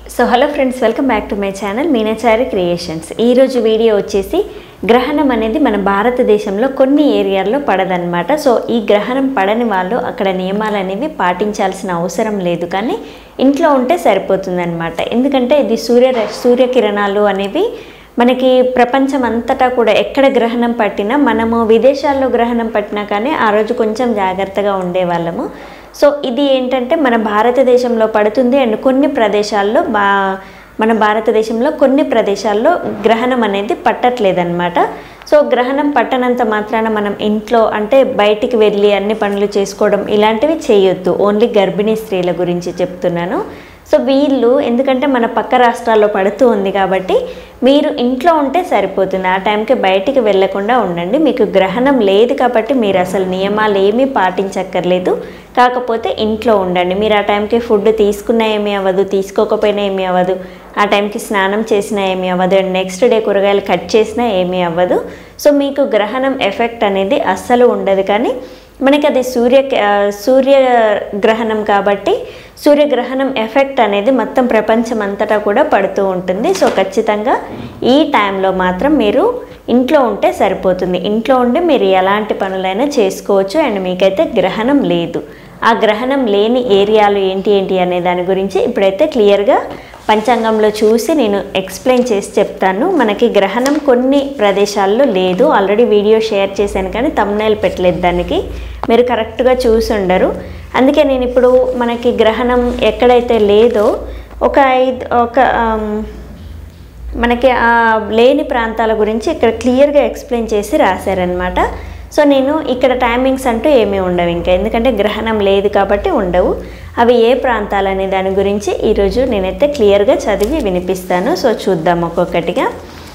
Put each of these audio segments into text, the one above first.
so hello friends welcome back to my channel Meenachari creations ఈరోజు video వచ్చేసి గ్రహణం అనేది మన భారతదేశంలో కొన్ని ఏరియాల్లో పడదన్నమాట సో ఈ గ్రహణం పడని వాళ్ళు అక్కడ నియమాలు అనేవి పాటించాల్సిన అవసరం లేదు కానీ ఇంట్లో ఉంటే సరిపోతుందన్నమాట ఎందుకంటే ఇది సూర్య సూర్యకిరణాలు అనేవి మనకి ప్రపంచం అంతటా కూడా ఎక్కడ గ్రహణం పట్టినా మనము విదేశాల్లో గ్రహణం పట్టినా కానీ ఆ రోజు కొంచెం జాగ్రత్తగా ఉండేవాళ్ళము సో ఇది ఏంటంటే మన భారతదేశంలో పడుతుంది అండ్ కొన్ని ప్రదేశాల్లో బా మన భారతదేశంలో కొన్ని ప్రదేశాల్లో గ్రహణం అనేది పట్టట్లేదన్నమాట సో గ్రహణం పట్టనంత మాత్రాన మనం ఇంట్లో అంటే బయటికి వెళ్ళి అన్ని పనులు చేసుకోవడం ఇలాంటివి చేయొద్దు ఓన్లీ గర్భిణీ స్త్రీల గురించి చెప్తున్నాను సో వీళ్ళు ఎందుకంటే మన పక్క రాష్ట్రాల్లో పడుతూ ఉంది కాబట్టి మీరు ఇంట్లో ఉంటే సరిపోతుంది ఆ టైంకి బయటికి వెళ్ళకుండా ఉండండి మీకు గ్రహణం లేదు కాబట్టి మీరు అసలు నియమాలు ఏమీ పాటించక్కర్లేదు కాకపోతే ఇంట్లో ఉండండి మీరు ఆ టైంకి ఫుడ్ తీసుకున్నా ఏమీ అవ్వదు తీసుకోకపోయినా ఏమీ అవ్వదు ఆ టైంకి స్నానం చేసినా ఏమీ అవ్వదు అండ్ నెక్స్ట్ డే కూరగాయలు కట్ చేసినా ఏమీ అవ్వదు సో మీకు గ్రహణం ఎఫెక్ట్ అనేది అస్సలు ఉండదు కానీ మనకి అది సూర్య ఆ, సూర్య గ్రహణం కాబట్టి సూర్యగ్రహణం ఎఫెక్ట్ అనేది మొత్తం ప్రపంచం అంతటా కూడా పడుతూ ఉంటుంది సో ఖచ్చితంగా ఈ టైంలో మాత్రం మీరు ఇంట్లో ఉంటే సరిపోతుంది ఇంట్లో ఉండి మీరు ఎలాంటి పనులైనా చేసుకోవచ్చు అండ్ మీకైతే గ్రహణం లేదు ఆ గ్రహణం లేని ఏరియాలు ఏంటి ఏంటి అనే దాని గురించి ఇప్పుడైతే క్లియర్గా పంచాంగంలో చూసి నేను ఎక్స్ప్లెయిన్ చేసి చెప్తాను మనకి గ్రహణం కొన్ని ప్రదేశాల్లో లేదు ఆల్రెడీ వీడియో షేర్ చేశాను కానీ తమ్నైల్ పెట్టలేదు దానికి మీరు కరెక్ట్గా చూసి ఉండరు అందుకే నేను ఇప్పుడు మనకి గ్రహణం ఎక్కడైతే లేదో ఒక ఐదు ఒక ఆమ్, మనకి ఆ లేని ప్రాంతాల గురించి ఇక్కడ క్లియర్గా ఎక్స్ప్లెయిన్ చేసి రాశారనమాట సో నేను ఇక్కడ టైమింగ్స్ అంటూ ఏమీ ఉండవు ఇంకా ఎందుకంటే గ్రహణం లేదు కాబట్టి ఉండవు అవి ఏ ప్రాంతాలు అనే దాని గురించి ఈరోజు నేనైతే క్లియర్గా చదివి వినిపిస్తాను సో చూద్దాం ఒక్కొక్కటిగా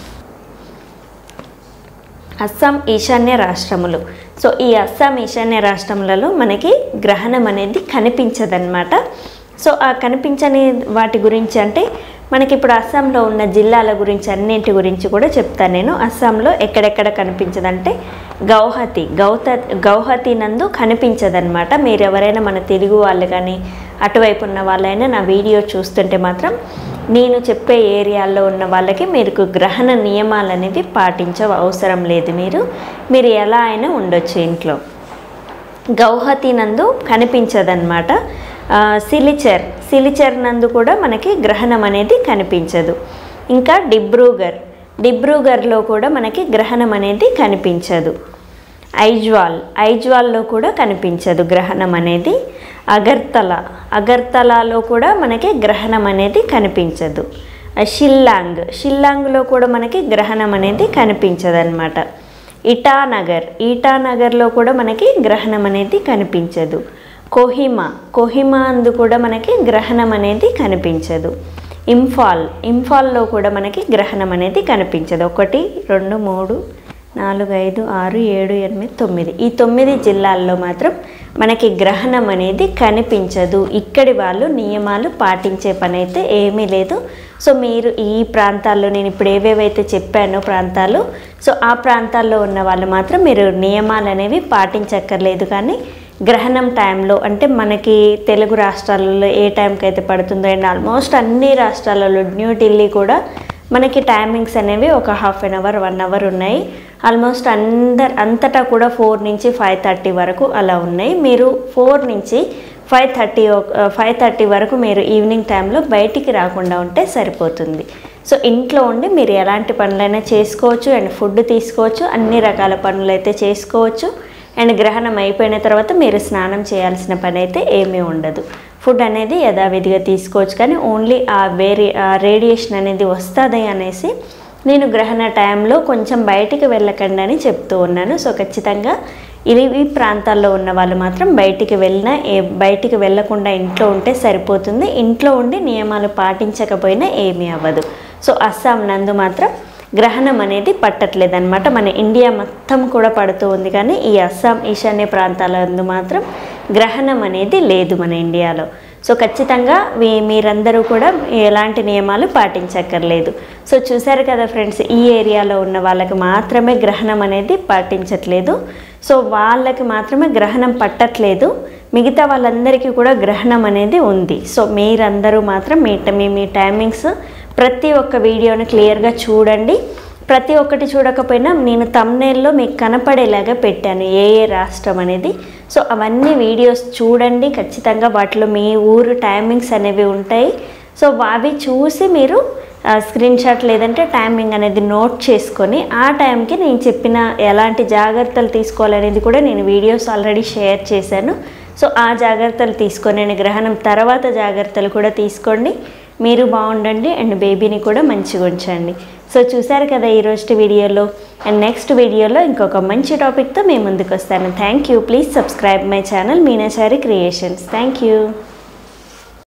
అస్సాం ఈశాన్య రాష్ట్రములు సో ఈ అస్సాం ఈశాన్య రాష్ట్రములలో మనకి గ్రహణం అనేది కనిపించదన్నమాట సో ఆ కనిపించని వాటి గురించి అంటే మనకి ఇప్పుడు అస్సాంలో ఉన్న జిల్లాల గురించి అన్నింటి గురించి కూడా చెప్తాను నేను అస్సాంలో ఎక్కడెక్కడ కనిపించదంటే గౌహతి గౌత గౌహతి నందు కనిపించదన్నమాట మీరు ఎవరైనా మన తెలుగు వాళ్ళు కానీ అటువైపు ఉన్న వాళ్ళైనా నా వీడియో చూస్తుంటే మాత్రం నేను చెప్పే ఏరియాల్లో ఉన్న వాళ్ళకి మీకు గ్రహణ నియమాలు అనేవి పాటించ అవసరం లేదు మీరు మీరు ఎలా అయినా ఉండొచ్చు ఇంట్లో గౌహతి నందు కనిపించదన్నమాట ఆ, సిలిచర్ సిలిచర్ నందు కూడా మనకి గ్రహణం అనేది కనిపించదు ఇంకా డిబ్రూగర్ డిబ్రూగర్లో కూడా మనకి గ్రహణం అనేది కనిపించదు ఐజ్వాల్ ఐజ్వాల్లో కూడా కనిపించదు గ్రహణం అనేది అగర్తల అగర్తలాలో కూడా మనకి గ్రహణం అనేది కనిపించదు ఆ షిల్లాంగ్ షిల్లాంగ్లో కూడా మనకి గ్రహణం అనేది కనిపించదన్నమాట ఇటానగర్ ఇటానగర్లో కూడా మనకి గ్రహణం అనేది కనిపించదు కోహిమా కోహిమా అందు కూడా మనకి గ్రహణం అనేది కనిపించదు ఇంఫాల్ ఇంఫాల్లో కూడా మనకి గ్రహణం అనేది కనిపించదు ఒకటి రెండు మూడు నాలుగు ఐదు ఆరు ఏడు ఎనిమిది తొమ్మిది ఈ తొమ్మిది జిల్లాల్లో మాత్రం మనకి గ్రహణం అనేది కనిపించదు ఇక్కడి వాళ్ళు నియమాలు పాటించే పని అయితే ఏమీ లేదు సో మీరు ఈ ప్రాంతాల్లో నేను ఇప్పుడు ఏవేవైతే చెప్పానో ప్రాంతాలు సో ఆ ప్రాంతాల్లో ఉన్న వాళ్ళు మాత్రం మీరు నియమాలు అనేవి పాటించక్కర్లేదు కానీ గ్రహణం టైంలో అంటే మనకి తెలుగు రాష్ట్రాలలో ఏ టైంకి అయితే పడుతుందో అండ్ ఆల్మోస్ట్ అన్ని రాష్ట్రాలలో న్యూఢిల్లీ కూడా మనకి టైమింగ్స్ అనేవి ఒక half an hour one hour ఉన్నాయి ఆల్మోస్ట్ అందర్ అంతటా కూడా ఫోర్ నుంచి ఫైవ్ థర్టీ వరకు అలా ఉన్నాయి మీరు ఫోర్ నుంచి ఫైవ్ థర్టీ ఫైవ్ థర్టీ వరకు మీరు ఈవినింగ్ టైంలో బయటికి రాకుండా ఉంటే సరిపోతుంది సో ఇంట్లో ఉండి మీరు ఎలాంటి పనులైనా చేసుకోవచ్చు అండ్ ఫుడ్ తీసుకోవచ్చు అన్ని రకాల పనులు అయితే చేసుకోవచ్చు అండ్ గ్రహణం అయిపోయిన తర్వాత మీరు స్నానం చేయాల్సిన పని అయితే ఏమీ ఉండదు ఫుడ్ అనేది యథావిధిగా తీసుకోవచ్చు కానీ ఓన్లీ ఆ వేరే ఆ రేడియేషన్ అనేది వస్తుంది అనేసి నేను గ్రహణ టైంలో కొంచెం బయటికి వెళ్ళకండి అని చెప్తూ ఉన్నాను సో ఖచ్చితంగా ఇది ఈ ప్రాంతాల్లో ఉన్న వాళ్ళు మాత్రం బయటికి వెళ్ళినా ఏ బయటికి వెళ్ళకుండా ఇంట్లో ఉంటే సరిపోతుంది ఇంట్లో ఉండి నియమాలు పాటించకపోయినా ఏమీ అవ్వదు సో అస్సాం నందు మాత్రం గ్రహణం అనేది పట్టట్లేదన్నమాట మన ఇండియా మొత్తం కూడా పడుతూ ఉంది కానీ ఈ అస్సాం ఈశాన్య ప్రాంతాలందు మాత్రం గ్రహణం అనేది లేదు మన ఇండియాలో సో ఖచ్చితంగా మీ- మీరందరూ కూడా ఎలాంటి నియమాలు పాటించక్కర్లేదు సో చూసారు కదా ఫ్రెండ్స్ ఈ ఏరియాలో ఉన్న వాళ్ళకి మాత్రమే గ్రహణం అనేది పాటించట్లేదు సో వాళ్ళకి మాత్రమే గ్రహణం పట్టట్లేదు మిగతా వాళ్ళందరికీ కూడా గ్రహణం అనేది ఉంది సో మీరందరూ మాత్రం మీ మీ మీ టైమింగ్స్ ప్రతి ఒక్క వీడియోని క్లియర్గా చూడండి ప్రతి ఒక్కటి చూడకపోయినా నేను తమ్నేల్లో మీకు కనపడేలాగా పెట్టాను ఏ ఏ రాష్ట్రం అనేది సో అవన్నీ వీడియోస్ చూడండి ఖచ్చితంగా వాటిలో మీ ఊరు టైమింగ్స్ అనేవి ఉంటాయి సో అవి చూసి మీరు స్క్రీన్ షాట్ లేదంటే టైమింగ్ అనేది నోట్ చేసుకొని ఆ టైంకి నేను చెప్పిన ఎలాంటి జాగ్రత్తలు తీసుకోవాలనేది కూడా నేను వీడియోస్ ఆల్రెడీ షేర్ చేశాను సో ఆ జాగ్రత్తలు తీసుకొని గ్రహణం తర్వాత జాగ్రత్తలు కూడా తీసుకోండి మీరు బాగుండండి అండ్ బేబీని కూడా మంచిగా ఉంచండి సో చూసారు కదా ఈరోజు వీడియోలో అండ్ నెక్స్ట్ వీడియోలో ఇంకొక మంచి టాపిక్తో మేము ముందుకు వస్తాను thank you please subscribe my channel Meenachari creations thank you